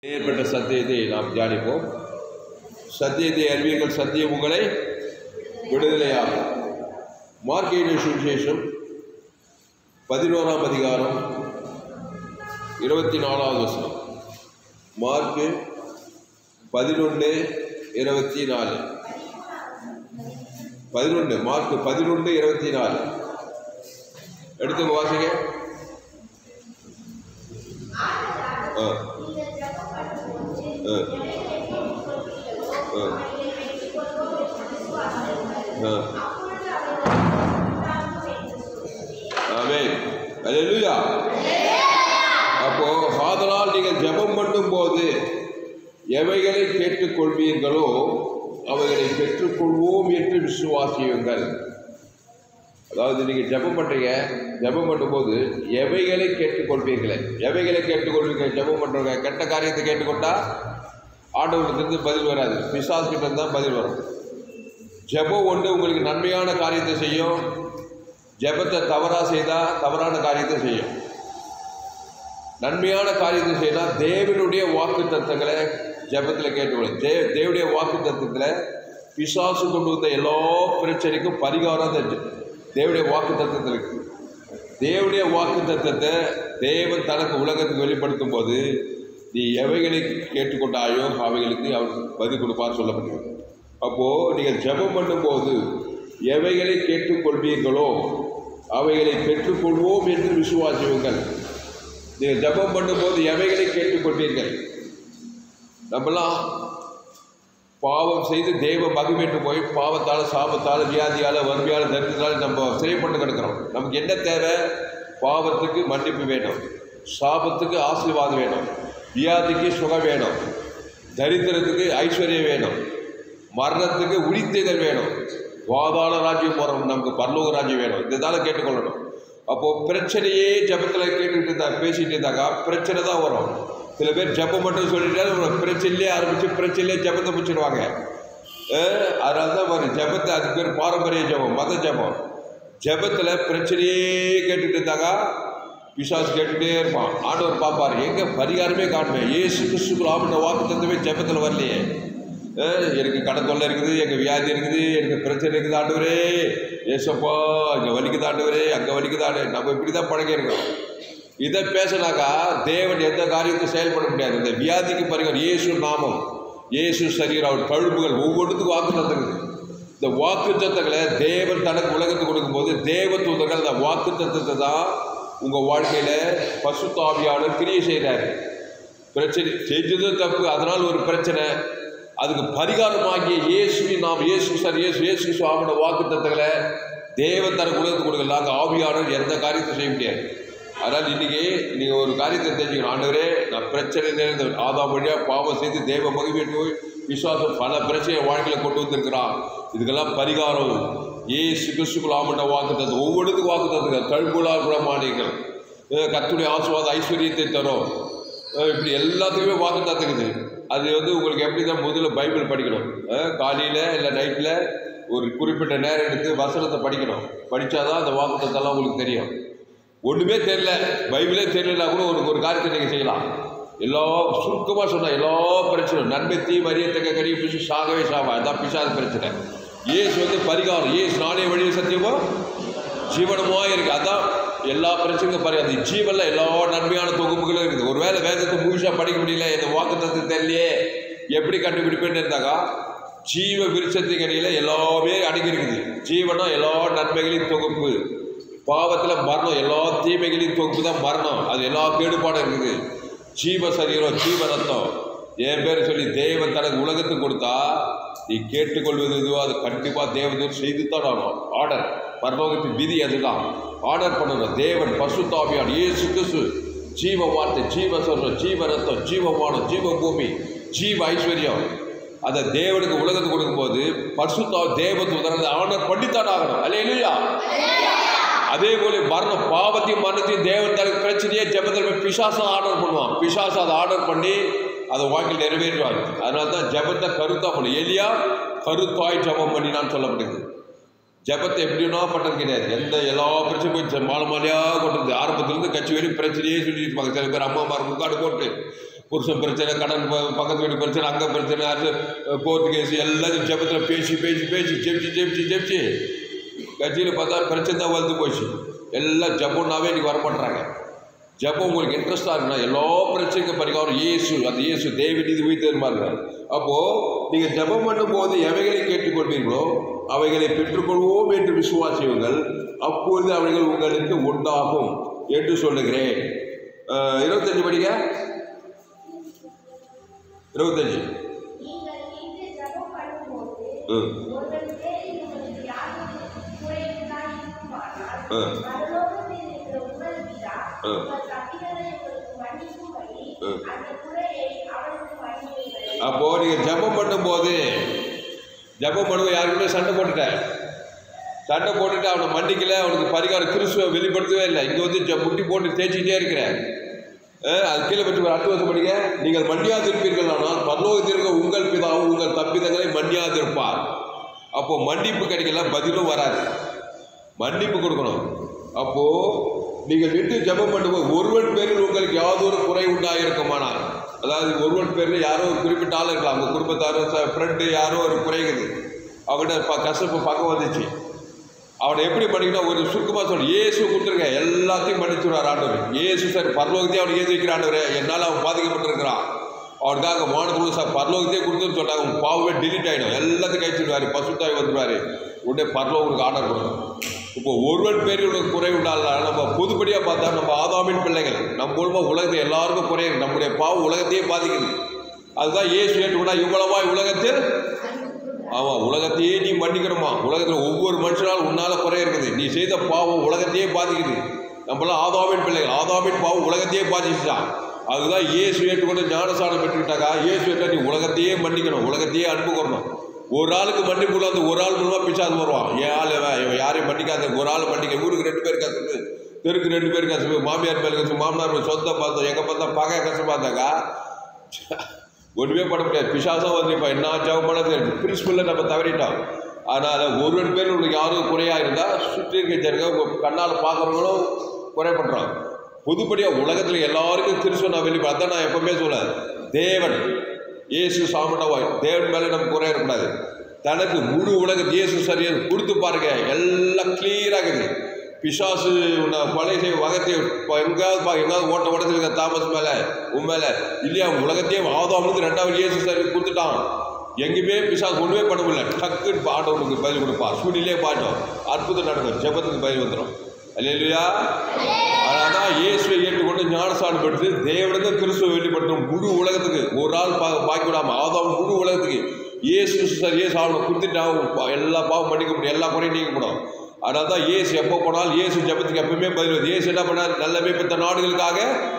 ஏற்பட்ட சத்தியத்தை நாம் தியானிப்போம் சத்தியத்தை அறிவியங்கள் சத்தியம் உங்களை விடுதலையாகும் மார்க்கெட் சுவிசேஷம் பதினோராம் அதிகாரம் இருபத்தி நாலாவது வசனம் மார்க்கு பதினொன்று இருபத்தி நாலு பதினொன்று மார்க் பதினொன்று இருபத்தி நாலு எடுத்து வாசிங்க ஆ ஆ ஆ ஆ ஆமென் அல்லேலூயா அப்போ ஆதலால் நீங்கள் ஜெபம் பண்ணும்போது எவைகளை கேட்டுக்கொள்வீர்களோ அவைகளை பெற்றுக்கொள்வோம் என்று விசுவாசியுங்கள் அதாவது நீங்கள் ஜெபம் பண்ணுறீங்க ஜெபம் பண்ணும்போது எவைகளை கேட்டுக்கொள்வீர்களே எவைகளை கேட்டுக்கொள்வீங்க ஜெபம் பண்ணுறவங்க கெட்ட காரியத்தை கேட்டுக்கொண்டா ஆண்டவர்களுக்கு பதில் வராது பிசாஸ் கிட்ட தான் பதில் வரும் ஜெபம் ஒன்று உங்களுக்கு நன்மையான காரியத்தை செய்யும் ஜெபத்தை தவறாக செய்தால் தவறான காரியத்தை செய்யும் நன்மையான காரியத்தை செய்தால் தேவனுடைய வாக்கு தத்துவங்களை ஜெபத்தில் கேட்டுக்கொள்ளும் தே தேவனுடைய வாக்கு தத்துவத்தில் பிசாசு கொண்டு வந்த எல்லா பிரச்சனைக்கும் பரிகாரம் அந்த ஜெ- தேவனுடைய வாக்கு தத்துவத்தில் இருக்கு தேவனுடைய வாக்கு தத்துவத்தை தேவன் தனக்கு உலகத்துக்கு வெளிப்படுத்தும் போது நீ எவைகளை கேட்டுக்கொண்டாயோ அவைகளுக்கு அவர் பதில் கொடுப்பார் சொல்லப்படுகிறது அப்போது நீங்கள் ஜெபம் பண்ணும்போது எவைகளை கேட்டுக்கொள்வீர்களோ அவைகளை பெற்றுக்கொள்வோம் என்று விசுவாசியுங்கள் நீங்கள் ஜெபம் பண்ணும்போது எவைகளை கேட்டுக்கொள்வீர்கள் நம்மலாம் பாவம் செய்து தெய்வ மகிமேட்டு போய் பாவத்தால் சாபத்தால் வியாதியால் வறுமையால் தரித்திரால் நம்ம சிறைப்பட்டு கிடக்கிறோம் நமக்கு என்ன தேவை பாவத்துக்கு மன்னிப்பு வேணும் சாபத்துக்கு ஆசீர்வாதம் வேணும் வியாதிக்கு சுகம் வேணும் தரித்திரத்துக்கு ஐஸ்வர்யம் வேணும் மரணத்துக்கு உழித்தேதல் வேணும் வாதாள ராஜ்யம் போகிறோம் நமக்கு பரலோக ராஜ்யம் வேணும் இதுதால கேட்டுக்கொள்ளணும் அப்போது பிரச்சனையே ஜபத்தில் கேட்டுக்கிட்டு இருந்தா பேசிகிட்டு இருந்தாக்கா பிரச்சனை தான் வரும் சில பேர் ஜபம் மட்டும் சொல்லிட்டு பிரச்சனையிலே ஆரம்பித்து பிரச்சனையிலே ஜபத்தை முடிச்சிடுவாங்க அஹ் அதனால தான் வரும் ஜபத்தை அதுக்கு பேர் பாரம்பரிய ஜபம் மத ஜபம் ஜபத்தில் பிரச்சனையே கேட்டுட்டு இருந்தாக்கா பிசாசு கேட்டுட்டே இருப்பான் ஆண்டவர் பார்ப்பார் எங்கே பரிகாரமே காணுமே ஏசு கிறிஸ்துக்குள் ஆப்பிட்ட வாக்கு தத்துவமே ஜபத்தில் வரலையே அஹ் எனக்கு கடன் தொல்லை இருக்குது எங்கள் வியாதி இருக்குது எனக்கு பிரச்சனை இருக்குது ஆண்டவரே ஏசப்பா இங்கே வலிக்குது ஆண்டவரே அங்கே வலிக்குது ஆண்டு நம்ம இப்படி தான் பழகி இருக்கோம் இதை பேசினாக்கா தேவன் எந்த காரியத்தையும் செயல்பட முடியாது இந்த வியாதிக்கு பரிகாரம் இயேசு நாமம் இயேசு சரீரம் அவர் கழுப்புகள் ஒவ்வொன்றுத்துக்கும் வாக்கு தத்துக்குது இந்த வாக்கு தத்தங்களை தேவன் தனக்கு உலகத்துக்கு கொடுக்கும்போது தேவ தூதர்கள் அந்த வாக்கு தத்தத்தை தான் உங்கள் வாழ்க்கையில் பசுத்தாவியாளர் கிரியை செய்கிறாரு பிரச்சனை செஞ்சது தப்பு அதனால் ஒரு பிரச்சனை அதுக்கு பரிகாரமாகிய இயேசுவின் நாம் இயேசு சார் இயேசு இயேசு சுவாமியோட வாக்கு தத்தங்களை தேவன் தனக்கு உலகத்துக்கு கொடுக்கல நாங்கள் ஆவியாளர் எந்த காரியத்தை செய்ய முடியாது அதனால் இன்னைக்கு நீங்கள் ஒரு காரியத்தை தெரிஞ்சுக்கணும் ஆண்டவரே நான் பிரச்சனை நிறைந்த ஆதாம் வழியாக பாவம் செய்து தேவ மகிழ்ச்சி போய் விசுவாசம் பல பிரச்சனையை வாழ்க்கையில் கொண்டு வந்திருக்கிறான் இதுக்கெல்லாம் பரிகாரம் ஏசு கிறிஸ்துக்குள் ஆமண்ட வாக்கு தத்து ஒவ்வொன்றுக்கும் வாக்கு தத்துங்க கழுகுலா குணமானிகள் கத்துடைய ஆசுவாத ஐஸ்வர்யத்தை தரும் அஹ் இப்படி எல்லாத்துக்குமே வாக்கு தத்துக்குது அது வந்து உங்களுக்கு எப்படி தான் முதல்ல பைபிள் படிக்கணும் காலையில் இல்லை நைட்டில் ஒரு குறிப்பிட்ட நேரம் எடுத்து வசனத்தை படிக்கணும் படித்தாதான் அந்த வாக்கு தத்தெல்லாம் உங்களுக்கு தெரியும் ஒன்றுமே தெரியல பைபிளே தெரியலனா கூட ஒரு ஒரு காரியத்தை நீங்கள் செய்யலாம் எல்லா சுருக்கமாக சொன்னால் எல்லா பிரச்சனையும் நன்மை தீ மரியத்தக்க கறி பிசு சாகவே சாவா அதான் பிசாத பிரச்சனை ஏசு வந்து பரிகாரம் ஏசு நானே வழி சத்தியமோ ஜீவனமாக இருக்குது அதான் எல்லா பிரச்சனைக்கும் பாருங்க அந்த ஜீவனில் எல்லா நன்மையான தொகுப்புகளும் இருக்குது ஒருவேளை வேதத்தை முழுசாக படிக்க முடியல இந்த வாக்கு தத்து தெரியலையே எப்படி கண்டுபிடிப்பேன்னு இருந்தாக்கா ஜீவ விருட்சத்தின் அடியில் எல்லாமே அடங்கி இருக்குது ஜீவனம் எல்லா நன்மைகளின் தொகுப்பு பாவத்தில் மரணம் எல்லா தீமைகளின் தொகுப்பு தான் மரணம் அது எல்லா கேடுபாடும் இருக்குது ஜீவ சரீரம் ஜீவ ரத்தம் என் பேர் சொல்லி தேவன் தனக்கு உலகத்துக்கு கொடுத்தா நீ கேட்டுக்கொள்வது இதுவோ அது கண்டிப்பாக தேவதூர் செய்து தான் ஆகணும் ஆர்டர் பரலோகத்தின் விதி அதுதான் ஆர்டர் பண்ணணும் தேவன் பசுத்தாவியான் இயேசு கிறிஸ்து ஜீவ வார்த்தை ஜீவ சொல்றம் ஜீவ ரத்தம் ஜீவமானம் ஜீவ பூமி ஜீவ ஐஸ்வர்யம் அதை தேவனுக்கு உலகத்துக்கு கொடுக்கும்போது பரிசுத்தா தேவத்து ஆர்டர் பண்ணித்தான் ஆகணும் அல்ல அதே போல மரணம் பாவத்தையும் மரணத்தையும் தேவன் தனக்கு பிரச்சனையே ஜெபத்தில் போய் பிசாசம் ஆர்டர் பண்ணுவான் பிசாசம் அதை ஆர்டர் பண்ணி அதை வாழ்க்கையில் நிறைவேற்றுவாங்க அதனால தான் ஜெபத்தை கருத்தா பண்ணும் எலியா கருத்தாய் ஜெபம் பண்ணினான்னு சொல்லப்படுது ஜெபத்தை எப்படின்னா பண்ணுறது கிடையாது எந்த எல்லா பிரச்சனையும் போய் மாலை மாலையாக கொண்டது ஆரம்பத்துலேருந்து கட்சி வரையும் பிரச்சனையே சொல்லிட்டு இருப்பாங்க சில பேர் அம்மா மார் முக்காடு போட்டு புருஷன் பிரச்சனை கடன் ப- பக்கத்து வீட்டு பிரச்சனை அங்கே பிரச்சனை அது கோர்ட்டு கேஸ் எல்லாத்தையும் ஜெபத்தில் பேசி பேசி பேசி ஜெபிச்சு ஜெபிச்சு ஜெபிச்சு கட்சியில் பார்த்தா பிரச்சனை தான் வளர்ந்து போச்சு எல்லாம் ஜபம்னாவே இன்னைக்கு வர பண்ணுறாங்க ஜபம் உங்களுக்கு இன்ட்ரெஸ்டாக இருக்குன்னா எல்லா பிரச்சனைக்கும் பரிகாரம் இயேசு அந்த இயேசு தேவன் இது உயிர் தருமாங்க அப்போது நீங்கள் ஜபம் பண்ணும்போது எவைகளை கேட்டுக்கொள்வீர்களோ அவைகளை பெற்றுக்கொள்வோம் என்று விசுவாசியுங்கள் அப்பொழுது அவைகள் உங்களுக்கு உண்டாகும் என்று சொல்லுகிறேன் அஹ், இருபத்தஞ்சு படிங்க இருபத்தஞ்சு நீங்கள் இன்று ஜெபம் பண்ணும்போது ம் ஒருவர் பேரில் உங்களுக்கு யாரும் குறை உண்டாயிருக்குமானால், ம். பரலோகத்தில் இருக்கிற உங்கள் பிதா ம். உங்கள் தப்பிதங்களை உங்களுக்கு மன்னிக்கும்படி ம். அந்த குறையை அவருக்கு மன்னியுங்கள். அப்போ நீங்க ஜெபம் பண்ணும்போது ஜெபம் பண்ணும்போது யாருக்குமே சண்டை போட்டுட்டேன் சண்டை போட்டுட்டு அவனை மன்னிக்கல அவனுக்கு பரிகாரம் கிறிஸ்துவ வெளிப்படுத்தவே இல்லை இங்க வந்து ஜ- முட்டி போட்டு தேய்ச்சிக்கிட்டே இருக்கிறேன் அஹ், அது கீழே பற்றி ஒரு அடுத்த வருஷம் படிங்க நீங்கள் மன்னியாதிருப்பீர்கள் ஆனால் பரலோகத்திற்கு உங்கள் பிதாவும் உங்கள் தப்பிதங்களை மன்னியாதிருப்பார் அப்போ மன்னிப்பு கிடைக்கல பதிலும் வராது மன்னிப்பு கொடுக்கணும் அப்போ நீங்கள் நின்று ஜெபம் பண்ணும்போது ஒருவன் பேரில் உங்களுக்கு யாதொரு குறை உண்டாயிருக்குமானால் அதாவது ஒருவன் பேரில் யாரோ ஒரு குறிப்பிட்ட ஆள் இருக்கலாம் உங்கள் குடும்பத்தாரோ ஃப்ரெண்டு யாரோ ஒரு குறைகுது அவன்கிட்ட ப கசப்பு பக்கம் வந்துச்சு அவனை எப்படி பண்ணிக்கணும் ஒரு சுருக்கமாக சொல்லு இயேசு கொடுத்துருங்க எல்லாத்தையும் மன்னிச்சுடுவார் ஆண்டவர் இயேசு சார் பரலோகத்தையே அவனுக்கு ஏற்றி வைக்கிற ஆண்டவர் என்னால் அவன் பாதிக்கப்பட்டிருக்கிறான் அவனுக்காக வானத்துக்குள்ள சார் பரலோகத்தையே கொடுத்துன்னு சொன்னாங்க உன் பாவமே delete ஆகிடும் எல்லாத்தையும் கழிச்சுடுவார் பசுத்தாய் வந்துடுவார் உடனே பரலோகம் உனக்கு ஆர்டர் கொடுக்கும் இப்போ ஒருவன் பேரில் உனக்கு குறை உண்டால நம்ம பொதுப்படியாக பார்த்தா நம்ம ஆதாமின் பிள்ளைகள் நம்ம மூலமாக உலகத்தை எல்லாருக்கும் குறை இருக்கு. நம்முடைய பாவம் உலகத்தையே பாதிக்குது அதுதான் இயேசு ஏற்றுக்கொண்டா இவ்வளவாய் உலகத்தில் ஆமாம் உலகத்தையே நீ மன்னிக்கணுமா உலகத்தில் ஒவ்வொரு மனுஷனாலும் உன்னால குறை இருக்குது நீ செய்த பாவம் உலகத்தையே பாதிக்குது நம்மளாம் ஆதாமின் பிள்ளைகள் ஆதாமின் பாவம் உலகத்தையே பாதிச்சுட்டான் அதுதான் இயேசு ஏற்றுக்கொண்டு ஞானசானம் பெற்றுக்கிட்டாக்கா இயேசு ஏற்ற நீ உலகத்தையே மன்னிக்கணும் உலகத்தையே அன்பு கூறணும் ஒரு ஆளுக்கு மன்னிப்பு இல்லாத ஒரு ஆள் மூலமா பிச்சாது வருவான் ஏன் ஆள் இவன் இவன் யாரையும் மன்னிக்காத ஒரு ஆள் மன்னிக்க ஊருக்கு ரெண்டு பேர் கசப்பு தெருக்கு ரெண்டு பேர் கசப்பு மாமியார் மேல கசப்பு மாமனார் மேல சொந்த பார்த்தோம் எங்க பார்த்தா பகை கசப்பு பார்த்தாக்கா ஒன்றுமே பண்ண முடியாது பிசாசம் வந்து இப்போ என்ன ஜெபம் பண்ணது பிரின்சிபலில் நம்ம தவறிட்டோம் அதனால் ஒருவன் பேர் உங்களுக்கு யாரும் குறையாக இருந்தால் சுற்றி இருக்க ஜனங்க உங்கள் கண்ணால் பார்க்குறவங்களும் குறை பண்ணுறோம் பொதுப்படியாக உலகத்தில் எல்லாருக்கும் கிறிஸ்துவ நான் வெளிப்பட அதான் நான் எப்பவுமே சொல்ல தேவன் இயேசு சாமண்டவாய் தேவன் மேலே நம்ம குறை இருக்கக்கூடாது தனக்கு முழு உலக இயேசு சரியா கொடுத்து பாருங்க எல்லாம் கிளியராக இருக்குது பிசாசு உன்னை கொலை செய்ய வகத்தை எங்காவது பா எங்காவது ஓட்ட ஓட்டத்தில் தாமஸ் மேலே உன் மேலே இல்லையா உலகத்தையே ஆதாமுக்கு ரெண்டாவது இயேசு சரி கொடுத்துட்டான் எங்கேயுமே பிசாசு ஒன்றுமே பண்ண முடியல டக்குன்னு ஆண்டவனுக்கு பதில் கொடுப்பான் சூழ்நிலையே பாட்டோம் அற்புதம் நடக்கும் ஜெபத்துக்கு பதில் வந்துடும் இல்லையா அதனால தான் இயேசுவை ஏற்றுக்கொண்டு ஞானஸ்தானம் பெற்று தேவனுக்கு கிறிஸ்துவை வெளிப்படுத்தும் முழு உலகத்துக்கு ஒரு ஆள் பா பாக்கி விடாம ஆதாம் முழு உலகத்துக்கு இயேசு சார் இயேசு அவனை கொடுத்துட்டு எல்லா பாவம் மன்னிக்க முடியும் எல்லா குறையும் நீக்கப்படும் அதனால தான் இயேசு எப்போ போனாலும் இயேசு ஜெபத்துக்கு எப்பவுமே பதில் வருது இயேசு என்ன பண்ணார் நல்ல பெற்ற நாடுகளுக்காக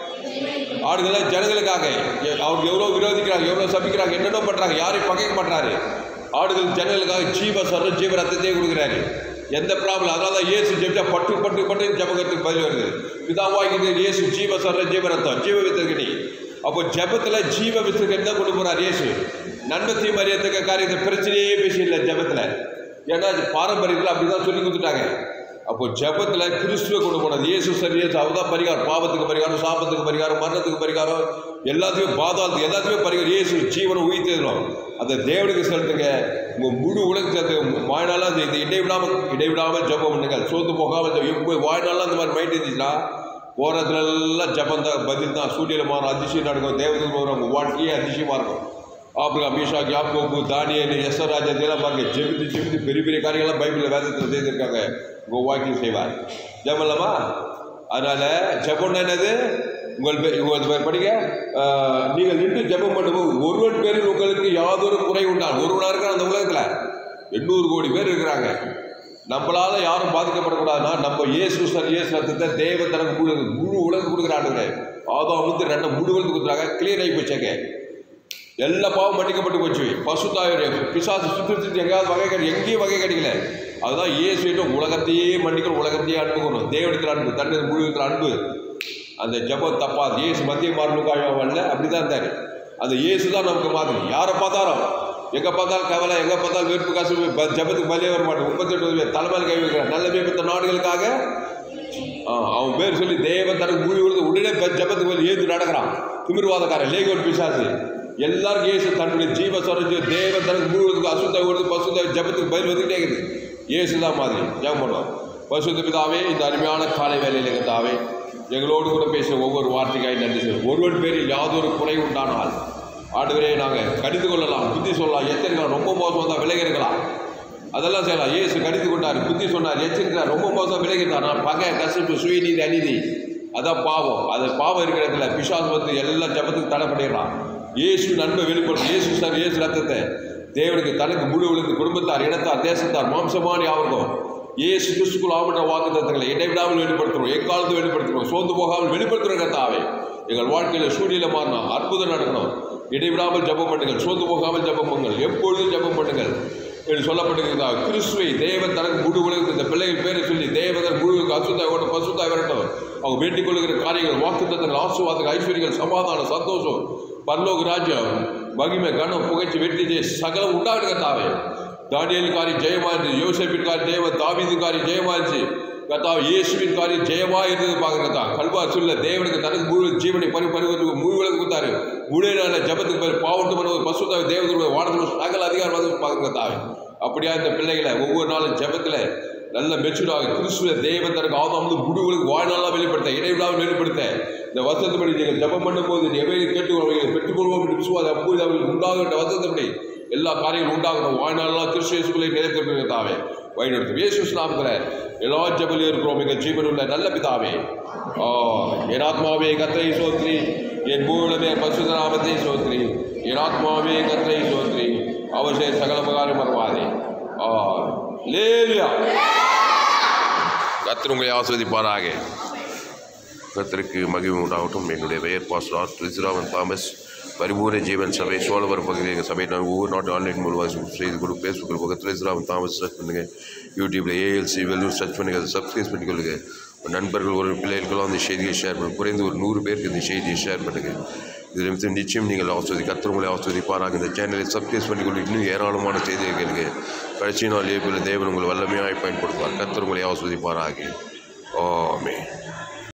ஆடுகளை ஜனங்களுக்காக எ- அவருக்கு எவ்வளோ விரோதிக்கிறாங்க எவ்வளோ சபிக்கிறாங்க என்னென்ன பண்ணுறாங்க யாரையும் பகைக்க மாட்டாரு ஆடுகள் ஜனங்களுக்காக ஜீவ சொல்ற ஜீவ ரத்தத்தையே கொடுக்குறாரு எந்த ப்ராப்ளம் அதனால தான் இயேசு ஜெபிச்சா பட்டு பட்டு பட்டு ஜபகத்துக்கு பதில் வருது பிதாவாகிது இயேசு ஜீவ சொல்ற ஜீவ ரத்தம் ஜீவ வித்தகனி அப்போ ஜெபத்தில் ஜீவ வித்தகனி தான் கொண்டு போகிறார் இயேசு நன்மை தீமை அறியத்தக்க காரியத்தை பிரச்சனையே பேசி இல்லை ஜெபத்தில் ஏன்னா அது பாரம்பரியத்தில் அப்படி தான் சொல்லி கொடுத்துட்டாங்க அப்போ ஜெபத்தில் கிறிஸ்துவை கொண்டு போனது இயேசு சரியே அவதான் பரிகாரம் பாவத்துக்கு பரிகாரம் சாபத்துக்கு பரிகாரம் மரணத்துக்கு பரிகாரம் எல்லாத்தையும் பாதாளத்துக்கு எல்லாத்தையுமே பரிகாரம் இயேசு ஜீவனை உயிர்த்தெழும் அந்த தேவனுக்கு செலுத்துங்க உங்கள் முழு உலகத்தை வாழ்நாளாக அந்த இது இடைவிடாமல் இடைவிடாமல் ஜெபம் பண்ணுங்க சோத்து போகாமல் ஜெபம். எப்போ வாழ்நாளாக அந்த மாதிரி மைண்ட் இருந்துச்சுன்னா போகிறதுல எல்லாம் ஜபம் தான் பதில் தான் சூரியனில் மாறும் அதிசயம் நடக்கும் தேவதூர் வரும் உங்கள் வாழ்க்கையே அதிசயமாக இருக்கும் ஆப்ரா மீஷா யாக்கோபு தானியல் எஸ்ஆர் ராஜா இதெல்லாம் பாருங்க ஜெபித்து ஜெபித்து பெரிய பெரிய காரியங்கள்லாம் பைபிளில் வேதத்தில் செய்திருக்காங்க உங்கள் வாழ்க்கையில் செய்வார் ஜெபம் இல்லாமா அதனால் ஜெபம்னா என்னது உங்கள் பே- உங்கள் பேர் படிக்க ஆஹ், நீங்கள் நின்று ஜெபம் பண்ணும்போது ஒருவன் பேரில் உங்களுக்கு யாதொரு குறை உண்டால் ஒருவனாக இருக்கிற அந்த உலகத்தில் எண்ணூறு கோடி பேர் இருக்கிறாங்க நம்மளால யாரும் பாதிக்கப்படக்கூடாதுன்னா நம்ம இயேசு சார் இயேசு ரத்தத்தை தேவ தனக்கு முழு முழு உலகம் கொடுக்குறாங்க ஆதாம் வந்து ரெண்டு முழு உலகம் கொடுக்குறாங்க கிளியர் ஆகி போச்சாங்க எல்லா பாவம் மன்னிக்கப்பட்டு போச்சு பசுத்தாயோடைய பிசாசு சுற்றி சுற்றி எங்கேயாவது வகை கிடை எங்கேயும் வகை கிடைக்கல அதுதான் இயேசு உலகத்தையே மன்னிக்கணும் உலகத்தையே அன்புக்கணும் தேவனத்தில் அன்பு தன்னை முழுவத்தில் அன்பு அந்த ஜெபம் தப்பாது இயேசு மத்திய மார்புக்காக வரல அப்படி தான் இருந்தார் அந்த இயேசு தான் நமக்கு மாதிரி யாரை பார்த்தாலும் எங்கே பார்த்தாலும் கவலை எங்கே பார்த்தாலும் வெறுப்பு காசு ப- ஜெபத்துக்கு பலியே வர மாட்டேன் முப்பத்தெட்டு பேர் தலைமையில் கை வைக்கிறார் நல்ல மேம்பட்ட நாடுகளுக்காக ஆ, அவன் பேர் சொல்லி தேவன் தனக்கு மூழ்கி விழுந்து உடனே பெ- ஜெபத்துக்கு வந்து ஏந்து நடக்கிறான் திமிர்வாதக்காரன் லேகோன் பிசாசு எல்லாருக்கும் இயேசு தன்னுடைய ஜீவ சொரஞ்சு தேவன் தனக்கு முழுவதுக்கு அசுத்த கொடுத்து பசுத்த ஜபத்துக்கு பதில் வந்துக்கிட்டே இருக்குது இயேசு தான் மாதிரி ஜெபம் பண்ணுவோம் பசுத்த பிதாவே இந்த அருமையான காலை வேலையில் கத்தாவே எங்களோடு கூட பேசுகிற ஒவ்வொரு வார்த்தைக்காய் நன்றி சொல்லுவோம் ஒருவன் பேரில் யாதொரு குறை உண்டானால் ஆண்டவரே நாங்கள் கடிந்து கொள்ளலாம் புத்தி சொல்லலாம் எச்சரிக்கலாம் ரொம்ப மோசம் வந்தால் விலகி இருக்கலாம் அதெல்லாம் செய்யலாம் இயேசு கடிந்து கொண்டார் புத்தி சொன்னார் எச்சரிக்கிறார் ரொம்ப மோசம் விலகிட்டார் நான் பகை கசிப்பு சுயநீதி அநீதி அதான் பாவம் அது பாவம் இருக்கிற இடத்துல பிசாசு வந்து எல்லா ஜபத்துக்கு தடை பண்ணிடுறான் இயேசு நன்மை வெளிப்படும் இயேசு சார் இயேசு ரத்தத்தை தேவனுக்கு தனக்கு முழு விழுந்து குடும்பத்தார் இடத்தார் தேசத்தார் மாம்சமானி ஆவர்கம் இயேசு கிறிஸ்துக்குள் ஆவண வாக்குத்தங்களை இடைவிடாமல் வெளிப்படுத்துகிறோம் எக்காலத்து வெளிப்படுத்துகிறோம் சோர்ந்து போகாமல் வெளிப்படுத்துகிற கத்தாவே எங்கள் வாழ்க்கையில் சூழ்நிலை மாறணும் அற்புதம் நடக்கணும் இடைவிடாமல் ஜெபம் பண்ணுங்கள் சோர்ந்து போகாமல் ஜெபம் பண்ணுங்கள் எப்பொழுதும் ஜெபம் பண்ணுங்கள் என்று சொல்லப்பட்டிருக்கிறதா கிறிஸ்துவை தேவன் தனக்கு முழு உலகத்தில் இந்த பிள்ளைகள் பேரை சொல்லி தேவதன் முழு அசுத்தாய் ஓட்ட பசுத்தாய் வரட்டும் அவங்க வேண்டிக் கொள்கிற காரியங்கள் வாக்குத்தத்தங்கள் ஆசுவாதங்கள் ஐஸ்வர்யங்கள் சமாதானம் சந்தோஷம் பரலோக ராஜ்யம் மகிமை கனம் புகழ்ச்சி வெற்றி ஜெய சகலம் உண்டாகுங்க தாவே தானியல் காரியம் ஜெயமா இருந்துச்சு யோசேப்பின் காரியம் ஜெயமா தாவீதின் காரியம் ஜெயமா இருந்துச்சு கர்த்தாவே இயேசுவின் காரியம் ஜெயமா இருந்தது பார்க்குறதா கல்வா சொல்ல தேவனுக்கு தனக்கு முழு ஜீவனை பரி பருவத்துக்கு முழு விளக்கு கொடுத்தாரு முழு நாள ஜபத்துக்கு பேர் பாவட்டு பண்ணுவது பசுத்தாவை தேவதூர் வானத்தில் சகல அதிகாரம் வந்து பார்க்குறதாவே அப்படியா இந்த பிள்ளைகளை ஒவ்வொரு நாளும் ஜபத்தில் நல்ல மெச்சூராக கிறிஸ்துவ தேவன் தனக்கு ஆதாம் முடிவுகளுக்கு வாழ்நாளாக வெளிப்படுத்த இடைவிடாமல் வெளிப்படுத்த இந்த வசனத்துப்படி நீங்கள் ஜபம் பண்ணும்போது எவை கேட்டுக்கொள்வீர்கள் பெற்றுக்கொள்வோம் என்று விசுவாசம் அப்போது அவர்களுக்கு உண்டாகின்ற வசனத்துப்படி எல்லா காரியங்களும் உண்டாகணும் வாழ்நாளெல்லாம் கிறிஸ்து இயேசுக்குள்ளே நிறைவேற்றிருக்கிறதாவே வழிநடத்தும் இயேசு நாமத்தில் எல்லா ஜபலியும் இருக்கிறோம் எங்கள் ஜீவனுள்ள நல்ல பிதாவே ஆ, என் ஆத்மாவே கத்திரை சோத்ரி என் மூலமே பசுத நாமத்தை சோத்ரி என் ஆத்மாவே கத்திரை சோத்ரி அவர் செய்த சகல உபகாரம் மறவாதே ஆ லேலியா கத்திர உங்களை ஆஸ்வதிப்பாராக கர்த்தருக்கு மகிமை உண்டாகட்டும் என்னுடைய பெயர் பாஸ்டர் துளசிராமன் தாமஸ் பரிபூர்ண ஜீவன் சபை சோழவர் பகுதியில் எங்கள் சபை நான் ஒவ்வொரு நாட்டு ஆன்லைன் மூலமாக செய்து கொடு ஃபேஸ்புக்கில் பக்கத்தில் துளசிராமன் தாமஸ் சர்ச் பண்ணுங்கள் யூடியூப்பில் ஏஎல்சி வெல்லூர் சர்ச் பண்ணுங்கள் அதை சப்ஸ்கிரைப் பண்ணிக்கொள்ளுங்க உங்கள் நண்பர்கள் ஒரு பிள்ளைகளுக்கெல்லாம் அந்த செய்தியை ஷேர் பண்ணுங்கள் குறைந்து ஒரு நூறு பேருக்கு இந்த செய்தியை ஷேர் பண்ணுங்கள் இது நிமித்தம் நிச்சயம் நீங்கள் ஆஸ்வதி கர்த்தர் உங்களை ஆஸ்வதிப்பாராக இந்த சேனலை சப்ஸ்கிரைப் பண்ணிக்கொண்டு இன்னும் ஏராளமான செய்தியை கேளுங்க கடைசி நாள் ஏப்பில் தேவன் உங்களை வல்லமையாக பயன்படுத்துவார் கர்த்தர் உங்களை ஆஸ்வதிப்பாராக ஆமே